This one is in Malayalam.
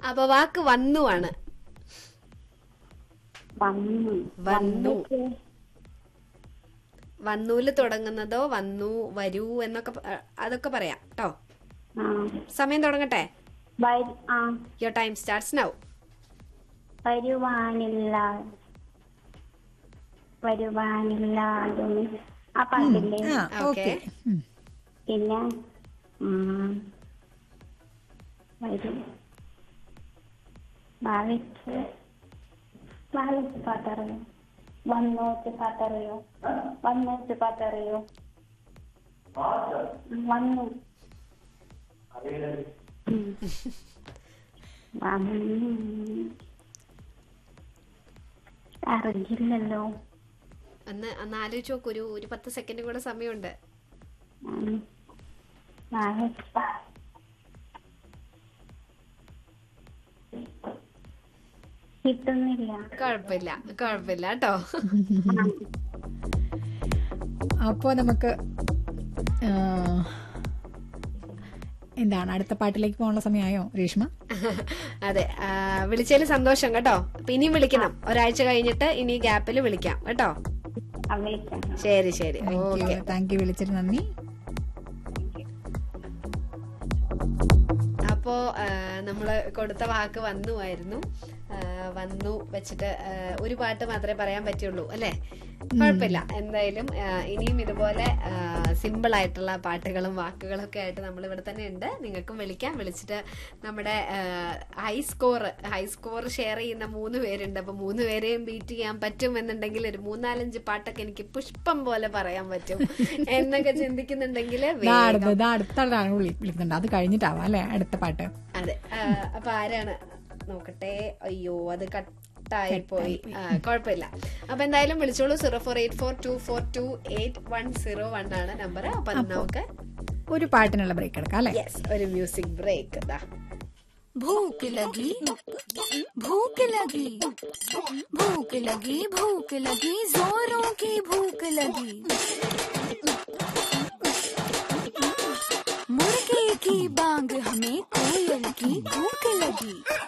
അപ്പൊ വാക്ക് വന്നു ആണ് വന്നു വന്നു. വന്നിട്ട് വന്നൂല് തുടങ്ങുന്നതോ വന്നു വരൂ എന്നൊക്കെ പ- അതൊക്കെ പറയാം കേട്ടോ ആ സമയം തുടങ്ങട്ടെ വരു- ആ യുവർ ടൈം സ്റ്റാർട്ട്സ് നൗ വരുവാനില്ല വരുവാനില്ലാതെ ആ പാട്ടില്ലേ ആ ഓക്കേ. ഓക്കെ പിന്നെ ഉം, വരും ഭാവിച്ച് ഭാവിച്ച് പാട്ടറിയോ വന്നോച്ച് പാട്ടറിയോ വന്നോച്ച് പാട്ടറിയോ വന്നു ഉം. വന്നു അറിയില്ലല്ലോ ഒന്ന് ഒന്ന് ആലോചിച്ച് നോക്കൂ ഒരു ഒരു പത്ത് സെക്കൻഡ് കൂടെ സമയമുണ്ട് ഉം. ഭാവിച്ച് പാ- കിട്ടുന്നില്ല കുഴപ്പമില്ല കുഴപ്പമില്ല കേട്ടോ അപ്പോ നമുക്ക് ആ, എന്താണ് അടുത്ത പാട്ടിലേക്ക് പോകാനുള്ള സമയമായോ രേഷ്മ അതെ ആ, വിളിച്ചതിൽ സന്തോഷം കേട്ടോ അപ്പൊ ഇനിയും വിളിക്കണം ഒരാഴ്ച കഴിഞ്ഞിട്ട് ഇനി ഗ്യാപ്പിൽ വിളിക്കാം കേട്ടോ ആ, വിളിക്കാം ശരി ശരി thank okay you thank you വിളിച്ചതിന് നന്ദി അപ്പോ ആ, നമ്മള് കൊടുത്ത വാക്ക് വന്നുമായിരുന്നു ആ, വന്നു വെച്ചിട്ട് ആ, ഒരു പാട്ട് മാത്രമേ പറയാൻ പറ്റുള്ളൂ അല്ലേ കുഴപ്പമില്ല എന്തായാലും ആ, ഇനിയും ഇതുപോലെ സിമ്പിൾ ആയിട്ടുള്ള പാട്ടുകളും വാക്കുകളും ഒക്കെ ആയിട്ട് നമ്മൾ ഇവിടെ തന്നെ ഉണ്ട് നിങ്ങൾക്കും വിളിക്കാം വിളിച്ചിട്ട് നമ്മുടെ high score high score share ചെയ്യുന്ന മൂന്ന് പേരുണ്ട് അപ്പൊ മൂന്ന് പേരെയും ബീറ്റ് ചെയ്യാൻ പറ്റും എന്നുണ്ടെങ്കിൽ ഒരു മൂന്നാലഞ്ച് പാട്ടൊക്കെ എനിക്ക് പുഷ്പം പോലെ പറയാൻ പറ്റും എന്നൊക്കെ ചിന്തിക്കുന്നുണ്ടെങ്കിൽ ദാ അടുത്ത ദാ അടുത്ത ആളാണ് വിളി- വിളിക്കുന്നുണ്ട് അത് കഴിഞ്ഞിട്ടാവാം അല്ലെ അടുത്ത പാട്ട് അതെ ആ, അപ്പൊ ആരാണ് നോക്കട്ടെ അയ്യോ അത് കട്ടായി പോയി ആ, കുഴപ്പമില്ല അപ്പൊ എന്തായാലും വിളിച്ചോളൂ zero four eight four two four two eight one zero one ആണ് നമ്പർ അപ്പൊ നമുക്ക് ഒരു പാട്ടിനുള്ള ബ്രേക്ക് എടുക്കാം അല്ലെ യെസ് ഒരു മ്യൂസിക് ബ്രേക്ക് ഇതാ भूख लगी भूख लगी भूख लगी भूख लगी जोरों की भूख लगी मुर्गे की बांग हमें कोयल की भूख लगी